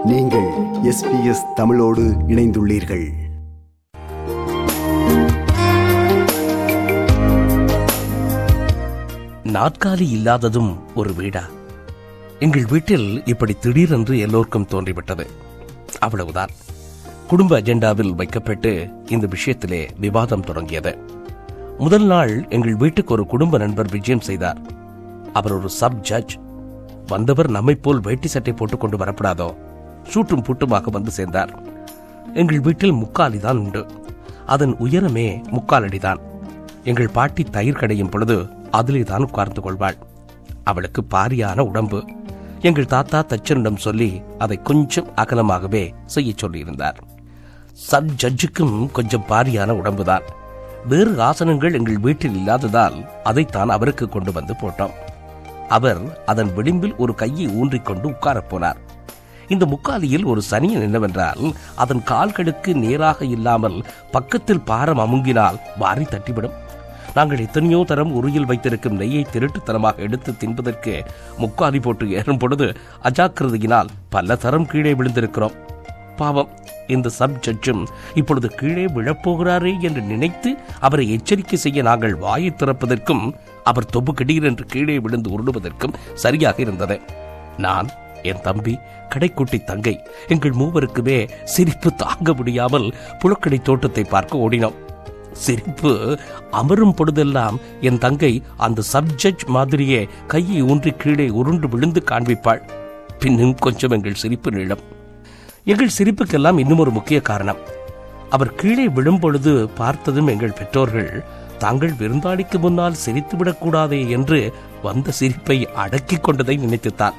நீங்கள் எஸ்பிஎஸ் தமிழோடு இணைந்துள்ளீர்கள் நாற்காலி இல்லாததும் ஒரு வீடா எங்கள் வீட்டில் இப்படி திடீரென்று எல்லோருக்கும் தோன்றிவிட்டது அவ்வளவுதான் குடும்ப அஜெண்டாவில் வைக்கப்பட்டு இந்த விஷயத்திலே விவாதம் தொடங்கியது முதல் நாள் எங்கள் வீட்டுக்கு ஒரு குடும்ப நண்பர் விஜயம் செய்தார் அவர் ஒரு சப் ஜட்ஜ் வந்தவர் நம்மைப் போல் வேட்டி சட்டை போட்டுக் கொண்டு வரப்படாதோ சூட்டும் பூட்டுமாக வந்து சேர்ந்தார் எங்கள் வீட்டில் முக்காலி தான் உண்டு அதன் உயரமே முக்கால் அடிதான் எங்கள் பாட்டி தயிர் கடையும் பொழுது அதிலே தான் உட்கார்ந்து கொள்வாள் அவளுக்கு பாரியான உடம்பு எங்கள் தாத்தா தச்சனிடம் சொல்லி அதை கொஞ்சம் அகலமாகவே செய்ய சொல்லியிருந்தார் சப் ஜட்ஜுக்கும் கொஞ்சம் பாரியான உடம்புதான் வேறு ஆசனங்கள் எங்கள் வீட்டில் இல்லாததால் அதைத்தான் அவருக்கு கொண்டு வந்து போட்டோம் அவர் அதன் விளிம்பில் ஒரு கையை ஊன்றிக்கொண்டு உட்காரப் போனார் இந்த முக்காலியில் ஒரு சனியன் என்னவென்றால் அதன் கால்களுக்கு நேராக இல்லாமல் பக்கத்தில் பாரம் அமுங்கினால் வாரி தட்டிவிடும் நாங்கள் எத்தனையோ தரம் உருயில் வைத்திருக்கும் நெய்யை திருட்டுத்தனமாக எடுத்து தின்பதற்கு முக்காலி போட்டு ஏறும் பொழுது அஜாக்கிரதையினால் பல தரம் கீழே விழுந்திருக்கிறோம் பாவம் இந்த சப் ஜட்ஜும் இப்பொழுது கீழே விழப்போகிறாரே என்று நினைத்து அவரை எச்சரிக்கை செய்ய நாங்கள் வாயை திறப்பதற்கும் அவர் தொப்பு கிடீர் என்று கீழே விழுந்து உருளுவதற்கும் சரியாக இருந்தது நான் என் தம்பி கடைக்குட்டி தங்கை எங்கள் மூவருக்குமே சிரிப்பு தாங்க முடியாமல் புழக்கடை தோட்டத்தை பார்க்க ஓடினோம் சிரிப்பு அமரும் பொழுதெல்லாம் என் தங்கை அந்த சப்ஜட்ஜ் மாதிரியே கையை ஊன்றி கீழே உருண்டு விழுந்து காண்பிப்பாள் பின்னும் கொஞ்சம் எங்கள் சிரிப்பு நீளம் எங்கள் சிரிப்புக்கெல்லாம் இன்னும் ஒரு முக்கிய காரணம் அவர் கீழே விழும் பொழுது பார்த்ததும் எங்கள் பெற்றோர்கள் தாங்கள் விருந்தாளிக்கு முன்னால் சிரித்து விடக்கூடாதே என்று வந்த சிரிப்பை அடக்கிக் கொண்டதை நினைத்துத்தான்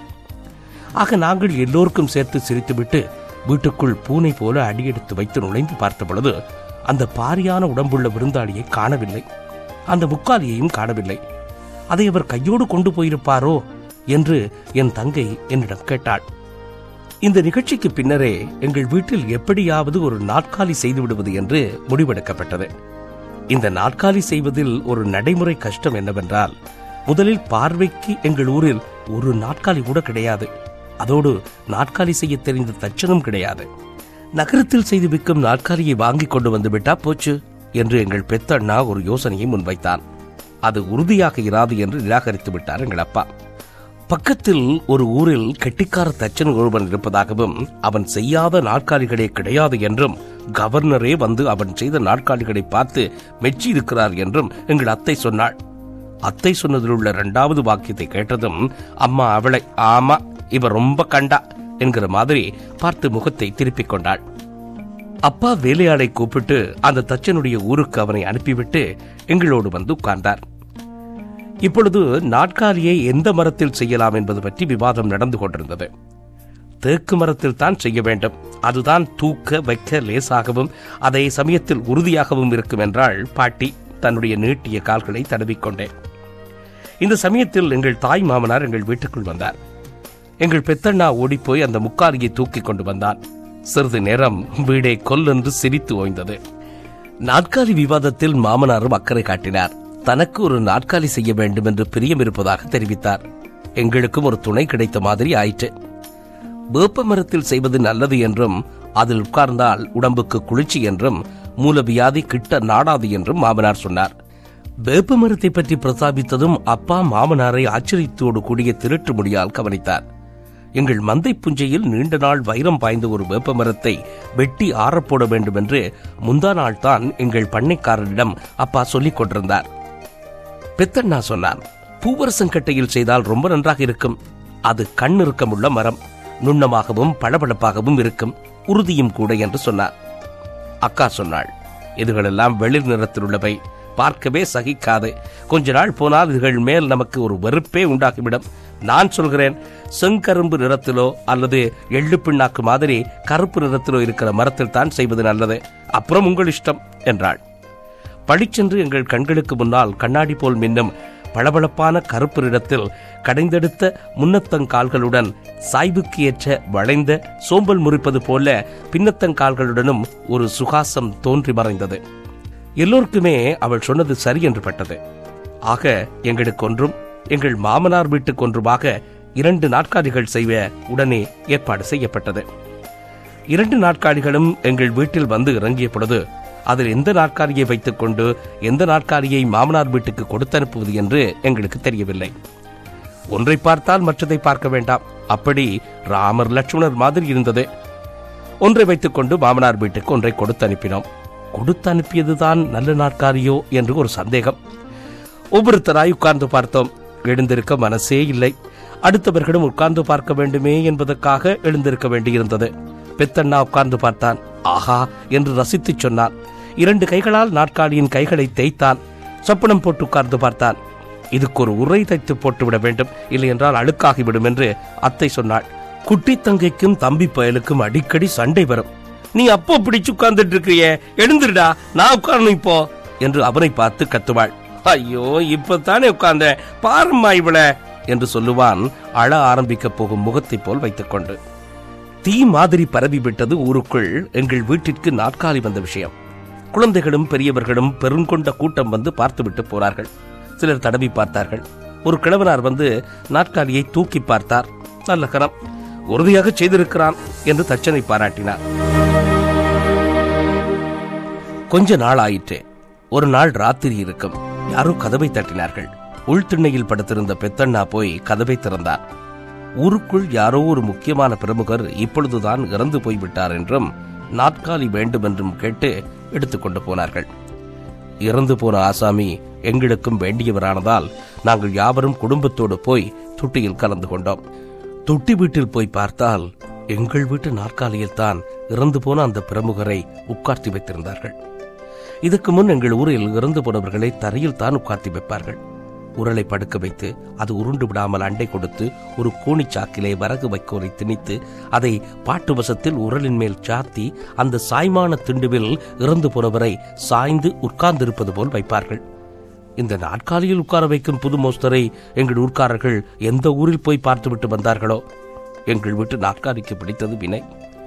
ஆக நாங்கள் எல்லோருக்கும் சேர்த்து சிரித்துவிட்டு வீட்டுக்குள் பூனை போல அடியெடுத்து வைத்து நுழைந்து பார்த்த பொழுது அந்த பாரியான உடம்புள்ள விருந்தாளியை காணவில்லை அந்த முக்காலியையும் காணவில்லை அதை அவர் கையோடு கொண்டு போயிருப்பாரோ என்று என் தங்கை என்னிடம் கேட்டாள் இந்த நிகழ்ச்சிக்கு பின்னரே எங்கள் வீட்டில் எப்படியாவது ஒரு நாற்காலி செய்து விடுவது என்று முடிவெடுக்கப்பட்டது இந்த நாற்காலி செய்வதில் ஒரு நடைமுறை கஷ்டம் என்னவென்றால் முதலில் பார்வைக்கு எங்கள் ஊரில் ஒரு நாற்காலி கூட கிடையாது அதோடு நாற்காலி செய்ய தெரிந்த தச்சனும் கிடையாது நகரத்தில் செய்து விற்கும் நாற்காலியை வாங்கி கொண்டு வந்து விட்டா போச்சு என்று எங்கள் பெத்த அண்ணா ஒரு யோசனையை முன்வைத்தான் அது உறுதியாக இராது என்று நிராகரித்து விட்டார் எங்கள் அப்பா பக்கத்தில் ஒரு ஊரில் கெட்டிக்கார தச்சன் ஒருவன் இருப்பதாகவும் அவன் செய்யாத நாற்காலிகளே கிடையாது என்றும் கவர்னரே வந்து அவன் செய்த நாற்காலிகளை பார்த்து மெச்சி இருக்கிறார் என்றும் எங்கள் அத்தை சொன்னாள் அத்தை சொன்னதில் உள்ள இரண்டாவது வாக்கியத்தை கேட்டதும் அம்மா அவளை ஆமா இவ ரொம்ப கண்டா என்கிற மாதிரி பார்த்து முகத்தை திருப்பிக் கொண்டாள் அப்பா வேலையாளை கூப்பிட்டு அந்த தச்சனுடைய ஊருக்கு அவனை அனுப்பிவிட்டு எங்களோடு வந்து உட்கார்ந்தார் இப்பொழுது நாட்காலியை எந்த மரத்தில் செய்யலாம் என்பது பற்றி விவாதம் நடந்து கொண்டிருந்தது தேக்கு மரத்தில் தான் செய்ய வேண்டும் அதுதான் தூக்க வைக்க லேசாகவும் அதே சமயத்தில் உறுதியாகவும் இருக்கும் என்றால் பாட்டி தன்னுடைய நீட்டிய கால்களை தடவிக்கொண்டேன் இந்த சமயத்தில் எங்கள் தாய் மாமனார் எங்கள் வீட்டுக்குள் வந்தார் எங்கள் பெத்தண்ணா ஓடிப்போய் அந்த முக்காலியை தூக்கி கொண்டு வந்தான் சிறிது நேரம் வீடே கொல்லென்று சிரித்து ஓய்ந்தது நாற்காலி விவாதத்தில் மாமனாரும் அக்கறை காட்டினார் தனக்கு ஒரு நாற்காலி செய்ய வேண்டும் என்று பிரியம் இருப்பதாக தெரிவித்தார் எங்களுக்கும் ஒரு துணை கிடைத்த மாதிரி ஆயிற்று வேப்ப மரத்தில் செய்வது நல்லது என்றும் அதில் உட்கார்ந்தால் உடம்புக்கு குளிர்ச்சி என்றும் மூலவியாதி கிட்ட நாடாது என்றும் மாமனார் சொன்னார் வேப்ப மரத்தை பற்றி பிரஸ்தாபித்ததும் அப்பா மாமனாரை ஆச்சரியத்தோடு கூடிய திருட்டு முடியால் கவனித்தார் எங்கள் மந்தை புஞ்சையில் நீண்ட நாள் வைரம் பாய்ந்த ஒரு வேப்ப மரத்தை வெட்டி ஆறப்போட வேண்டும் என்று முந்தா நாள் தான் எங்கள் பண்ணைக்காரரிடம் அப்பா சொல்லிக் கொண்டிருந்தார் பெத்தண்ணா சொன்னான் பூவரசங்கட்டையில் செய்தால் ரொம்ப நன்றாக இருக்கும் அது கண் இறுக்கமுள்ள மரம் நுண்ணமாகவும் பளபளப்பாகவும் இருக்கும் உறுதியும் கூட என்று சொன்னார் அக்கா சொன்னாள் இதுகளெல்லாம் வெளிர் நிறத்தில் உள்ளவை பார்க்கவே சகிக்காது கொஞ்ச நாள் போனால் இதுகள் மேல் நமக்கு ஒரு வெறுப்பே உண்டாகிவிடும் நான் சொல்கிறேன் செங்கரும்பு நிறத்திலோ அல்லது எள்ளு பிண்ணாக்கு மாதிரி கருப்பு நிறத்திலோ இருக்கிற மரத்தில் தான் செய்வது நல்லது அப்புறம் உங்கள் இஷ்டம் என்றாள் பளிச்சென்று எங்கள் கண்களுக்கு முன்னால் கண்ணாடி போல் மின்னும் பளபளப்பான கருப்பு நிறத்தில் கடைந்தெடுத்த முன்னத்தங்கால்களுடன் சாய்வுக்கு ஏற்ற வளைந்த சோம்பல் முறிப்பது போல பின்னத்தங்கால்களுடனும் ஒரு சுகாசம் தோன்றி மறைந்தது எல்லோருக்குமே அவள் சொன்னது சரி என்று பட்டது ஆக எங்களுக்கு ஒன்றும் எங்கள் மாமனார் வீட்டுக்கு ஒன்றுமாக இரண்டு நாட்காலிகள் செய்ய உடனே ஏற்பாடு செய்யப்பட்டது இரண்டு நாற்காலிகளும் எங்கள் வீட்டில் வந்து இறங்கிய பொழுது அதில் எந்த நாற்காலியை வைத்துக் கொண்டு எந்த நாற்காலியை மாமனார் வீட்டுக்கு கொடுத்தனுப்புவது என்று எங்களுக்கு தெரியவில்லை ஒன்றை பார்த்தால் மற்றதை பார்க்க வேண்டாம் அப்படி ராமர் லட்சுமணர் மாதிரி இருந்தது ஒன்றை வைத்துக் கொண்டு மாமனார் வீட்டுக்கு ஒன்றை கொடுத்து அனுப்பினோம் கொடுத்து அனுப்பியதுதான் நல்ல நாற்காலியோ என்று ஒரு சந்தேகம் ஒவ்வொருத்தராய் உட்கார்ந்து பார்த்தோம் எழுந்திருக்க மனசே இல்லை அடுத்தவர்களும் உட்கார்ந்து பார்க்க வேண்டுமே என்பதற்காக எழுந்திருக்க வேண்டியிருந்தது பெத்தண்ணா உட்கார்ந்து பார்த்தான் ஆஹா என்று ரசித்துச் சொன்னான் இரண்டு கைகளால் நாற்காலியின் கைகளை தேய்த்தான் சொப்பனம் போட்டு உட்கார்ந்து பார்த்தான் இதுக்கு ஒரு உரை தைத்து போட்டுவிட வேண்டும் இல்லை என்றால் அழுக்காகிவிடும் என்று அத்தை சொன்னாள் குட்டி தங்கைக்கும் தம்பி பயலுக்கும் அடிக்கடி சண்டை வரும் நீ அப்போ பிடிச்சு உட்கார்ந்துட்டு இருக்கிறியே எழுந்துருடா நான் உட்காரணும் இப்போ என்று அவனை பார்த்து கத்துவாள் ஐயோ இப்பதானே உட்கார்ந்த பாரும்மா இவள என்று சொல்லுவான் அழ ஆரம்பிக்கப் போகும் முகத்தைப் போல் வைத்துக்கொண்டு தீ மாதிரி பரவி விட்டது ஊருக்குள் எங்கள் வீட்டிற்கு நாற்காலி வந்த விஷயம் குழந்தைகளும் பெரியவர்களும் பெருங்கொண்ட கூட்டம் வந்து பார்த்துவிட்டு போனார்கள் சிலர் தடவி பார்த்தார்கள் ஒரு கிழவனார் வந்து நாற்காலியை தூக்கி பார்த்தார் நல்ல கரம் உறுதியாக செய்திருக்கிறான் என்று தச்சனை பாராட்டினார் கொஞ்ச நாள் ஆயிற்று ஒரு நாள் ராத்திரி இருக்கும் யாரோ கதவை தட்டினார்கள் உள்திண்ணையில் படுத்திருந்த பெத்தண்ணா போய் கதவை திறந்தார் ஊருக்குள் யாரோ ஒரு முக்கியமான பிரமுகர் இப்பொழுதுதான் இறந்து போய்விட்டார் என்றும் நாற்காலி வேண்டும் என்றும் கேட்டு எடுத்துக்கொண்டு போனார்கள் இறந்து போன ஆசாமி எங்களுக்கும் வேண்டியவரானதால் நாங்கள் யாவரும் குடும்பத்தோடு போய் துட்டியில் கலந்து கொண்டோம் தொட்டி வீட்டில் போய் பார்த்தால் எங்கள் வீட்டு நாற்காலியில் தான் இறந்து போன அந்த பிரமுகரை உட்கார்த்தி வைத்திருந்தார்கள் இதுக்கு முன் எங்கள் ஊரில் இறந்து போனவர்களை தரையில் தான் உட்கார்த்தி வைப்பார்கள் உரலை படுக்க வைத்து அது உருண்டு விடாமல் அண்டை கொடுத்து ஒரு கோணிச்சாக்கிலே வரகு வைக்கோலை திணித்து அதை பாட்டு வசத்தில் உரலின் மேல் சாத்தி அந்த சாய்மான திண்டுவில் இறந்து போனவரை சாய்ந்து உட்கார்ந்திருப்பது போல் வைப்பார்கள் இந்த நாற்காலியில் உட்கார வைக்கும் புது மோஸ்தரை எங்கள் ஊர்க்காரர்கள் எந்த ஊரில் போய் பார்த்துவிட்டு வந்தார்களோ எங்கள் வீட்டு நாற்காலிக்கு பிடித்தது வினை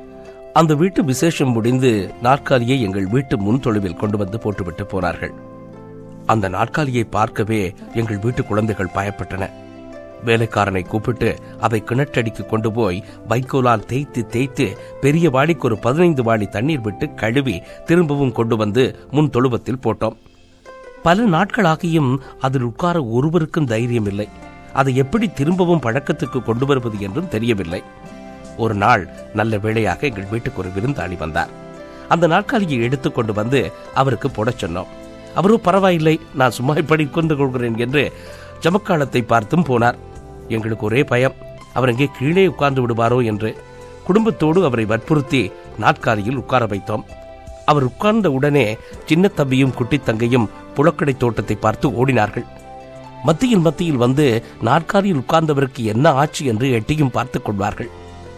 அந்த வீட்டு விசேஷம் முடிந்து நாற்காலியை எங்கள் வீட்டு முன் தொழுவில் கொண்டு வந்து போட்டுவிட்டு போனார்கள் அந்த நாற்காலியை பார்க்கவே எங்கள் வீட்டு குழந்தைகள் பயப்பட்டன வேலைக்காரனை கூப்பிட்டு அதை கிணற்றடிக்கு கொண்டு போய் வைக்கோலால் தேய்த்து தேய்த்து பெரிய வாளிக்கு ஒரு பதினைந்து வாளி தண்ணீர் விட்டு கழுவி திரும்பவும் கொண்டு வந்து முன் தொழுவத்தில் போட்டோம் பல நாட்களாகியும் அதில் உட்கார ஒருவருக்கும் தைரியம் இல்லை அதை எப்படி திரும்பவும் பழக்கத்துக்கு கொண்டு வருவது என்றும் தெரியவில்லை ஒரு நாள் நல்ல வேளையாக எங்கள் வீட்டுக்கு ஒரு விருந்தாளி வந்தார் அந்த நாற்காலியை எடுத்துக் கொண்டு வந்து அவருக்கு போடச் சொன்னோம் அவரோ பரவாயில்லை நான் சும்மா இப்படி கொண்டு கொள்கிறேன் என்று ஜமக்காலத்தை பார்த்தும் போனார் எங்களுக்கு ஒரே பயம் அவர் அங்கே கீழே உட்கார்ந்து விடுவாரோ என்று குடும்பத்தோடு அவரை வற்புறுத்தி நாற்காலியில் உட்கார வைத்தோம் அவர் உட்கார்ந்த உடனே சின்ன தம்பியும் குட்டி தங்கையும் புழக்கடை தோட்டத்தை பார்த்து ஓடினார்கள் மத்தியில் மத்தியில் வந்து நாற்காலியில் உட்கார்ந்தவருக்கு என்ன ஆச்சு என்று எட்டியும் பார்த்துக் கொள்வார்கள்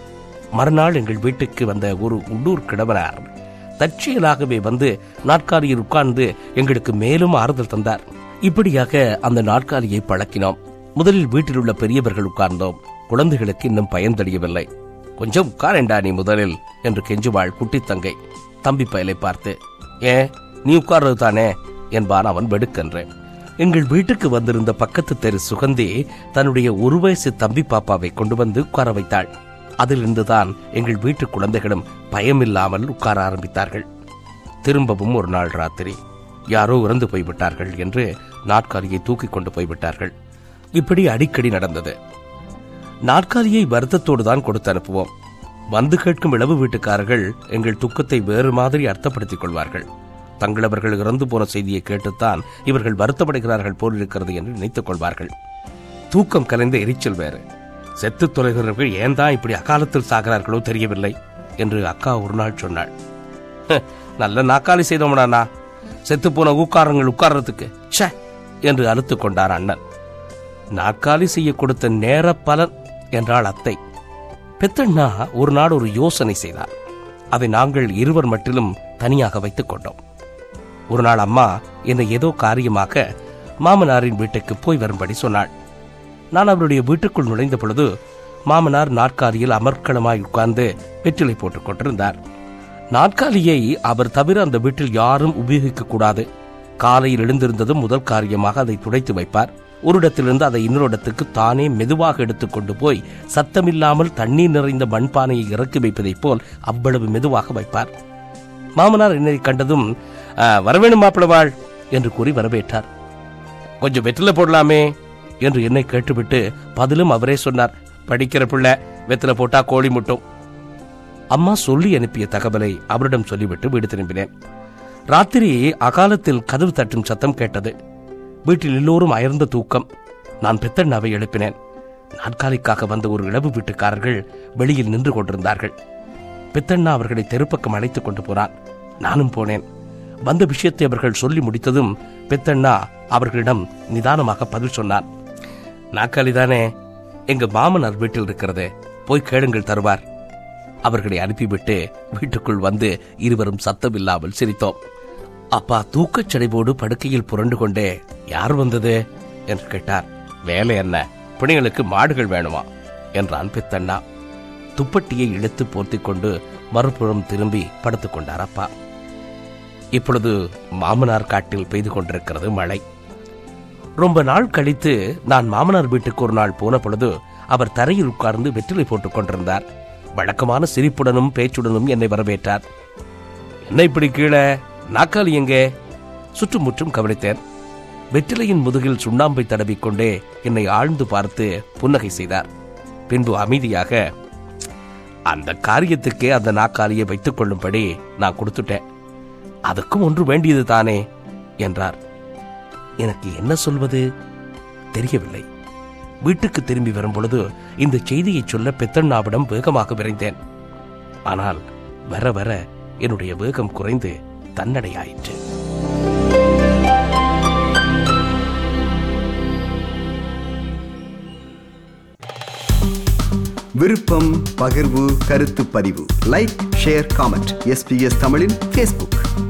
மறுநாள் எங்கள் வீட்டுக்கு வந்த ஒரு உள்ளூர் கிழவனார் தற்செயலாகவே வந்து நாற்காலியில் உட்கார்ந்து எங்களுக்கு மேலும் ஆறுதல் தந்தார் இப்படியாக அந்த நாற்காலியை பழக்கினோம் முதலில் வீட்டில் உள்ள பெரியவர்கள் உட்கார்ந்தோம் குழந்தைகளுக்கு இன்னும் பயன் தெரியவில்லை கொஞ்சம் உட்காரேண்டா நீ முதலில் என்று கெஞ்சுவாள் குட்டி தங்கை தம்பி பயலை பார்த்து ஏன் நீ உட்கார்றது தானே என்பான் அவன் வெடுக்கென்று எங்கள் வீட்டுக்கு வந்திருந்த பக்கத்து தெரு சுகந்தி தன்னுடைய ஒரு வயசு தம்பி பாப்பாவை கொண்டு வந்து உட்கார வைத்தாள் அதிலிருந்துதான் எங்கள் வீட்டு குழந்தைகளும் பயமில்லாமல் உட்கார ஆரம்பித்தார்கள் திரும்பவும் ஒரு நாள் ராத்திரி யாரோ இறந்து போய்விட்டார்கள் என்று நாற்காலியை தூக்கி கொண்டு போய்விட்டார்கள் இப்படி அடிக்கடி நடந்தது நாற்காலியை வருத்தத்தோடு தான் கொடுத்து அனுப்புவோம் வந்து கேட்கும் இளவு வீட்டுக்காரர்கள் எங்கள் துக்கத்தை வேறு மாதிரி அர்த்தப்படுத்திக் கொள்வார்கள் தங்களவர்கள் இறந்து போன செய்தியை கேட்டுத்தான் இவர்கள் வருத்தப்படுகிறார்கள் போல் இருக்கிறது என்று நினைத்துக் கொள்வார்கள் தூக்கம் கலைந்த எரிச்சல் வேறு செத்து தொலைகிறவர்கள் ஏன் தான் இப்படி அகாலத்தில் சாகிறார்களோ தெரியவில்லை என்று அக்கா ஒரு நாள் சொன்னாள் "ஹ், நல்ல நாக்காளி செய்தோம்டானா செத்து போன ஊக்காரங்கள் உட்கார்றதுக்கு ச்சே என்று அழுத்துக் கொண்டார் அண்ணன் நாற்காலி செய்ய கொடுத்த நேர பலன் என்றாள் அத்தை பெத்தண்ணா ஒரு நாள் ஒரு யோசனை செய்தார் அதை நாங்கள் இருவர் மட்டிலும் தனியாக வைத்துக் கொண்டோம் ஒரு நாள் அம்மா என்னை ஏதோ காரியமாக மாமனாரின் வீட்டுக்கு போய் வரும்படி சொன்னாள் நான் அவருடைய வீட்டுக்குள் நுழைந்த பொழுது மாமனார் நாற்காலியில் அமர்க்களமாய் உட்கார்ந்து வெற்றிலை போட்டுக் கொண்டிருந்தார் நாற்காலியை அவர் தவிர அந்த வீட்டில் யாரும் உபயோகிக்க கூடாது காலையில் எழுந்திருந்ததும் முதல் காரியமாக அதை துடைத்து வைப்பார் ஒரு இடத்திலிருந்து அதை இன்னொரு இடத்துக்கு தானே மெதுவாக எடுத்துக்கொண்டு போய் சத்தமில்லாமல் தண்ணீர் நிறைந்த மண்பானையை இறக்கி வைப்பதைப் போல் அவ்வளவு மெதுவாக வைப்பார் மாமனார் என்னை கண்டதும் "ஆ, வரவேணும் மாப்பிளவாள் என்று கூறி வரவேற்றார் கொஞ்சம் வெற்றில போடலாமே என்று என்னை கேட்டுவிட்டு பதிலும் அவரே சொன்னார் படிக்கிற பிள்ளை வெத்தில போட்டா கோழி முட்டும் அம்மா சொல்லி அனுப்பிய தகவலை அவரிடம் சொல்லிவிட்டு வீடு திரும்பினேன் ராத்திரி அகாலத்தில் கதவு தட்டும் சத்தம் கேட்டது வீட்டில் எல்லோரும் அயர்ந்த தூக்கம் நான் பெத்தண்ணாவை எழுப்பினேன் நாற்காலிக்காக வந்த ஒரு இளவு வீட்டுக்காரர்கள் வெளியில் நின்று கொண்டிருந்தார்கள் பித்தண்ணா அவர்களை தெருப்பக்கம் அழைத்துக் கொண்டு போனான் நானும் போனேன் வந்த விஷயத்தை அவர்கள் சொல்லி முடித்ததும் பித்தண்ணா அவர்களிடம் நிதானமாக பதில் சொன்னான் நாற்காலி தானே எங்க மாமனார் வீட்டில் இருக்கிறது போய் கேளுங்கள் தருவார் அவர்களை அனுப்பிவிட்டு வீட்டுக்குள் வந்து இருவரும் சத்தமில்லாமல் சிரித்தோம் அப்பா தூக்கச் சடைவோடு படுக்கையில் புரண்டு கொண்டே யார் வந்தது என்று கேட்டார் வேலை என்ன பிணிகளுக்கு மாடுகள் வேணுமா என்றான் பித்தண்ணா துப்பட்டியை இழுத்து போர்த்திக் கொண்டு மறுபுறம் திரும்பி படுத்துக் கொண்டார் அப்பா இப்பொழுது மாமனார் காட்டில் பெய்து கொண்டிருக்கிறது மழை ரொம்ப நாள் கழித்து நான் மாமனார் வீட்டுக்கு ஒரு நாள் போன பொழுது அவர் தரையில் உட்கார்ந்து வெற்றிலை போட்டுக் கொண்டிருந்தார் வழக்கமான சிரிப்புடனும் பேச்சுடனும் என்னை வரவேற்றார் என்ன இப்படி கீழே நாக்காளி எங்கே சுற்றுமுற்றும் கவனித்தேன் வெற்றிலையின் முதுகில் சுண்ணாம்பை தடவிக்கொண்டே என்னை ஆழ்ந்து பார்த்து புன்னகை செய்தார் பின்பு அமைதியாக அந்த காரியத்துக்கே அந்த நாக்காளியை வைத்துக் கொள்ளும்படி நான் கொடுத்துட்டேன் அதுக்கும் ஒன்று வேண்டியது தானே என்றார் எனக்கு என்ன சொல்வது தெரியவில்லை வீட்டுக்கு திரும்பி வரும் பொழுது இந்த செய்தியை சொல்ல பெத்தண்ணாவிடம் வேகமாக விரைந்தேன் ஆனால் வர வர என்னுடைய வேகம் குறைந்து தன்னடையாயிற்று விருப்பம் பகிர்வு கருத்து பதிவு லைக் ஷேர் காமெண்ட் எஸ்பிஎஸ் தமிழின் ஃபேஸ்புக்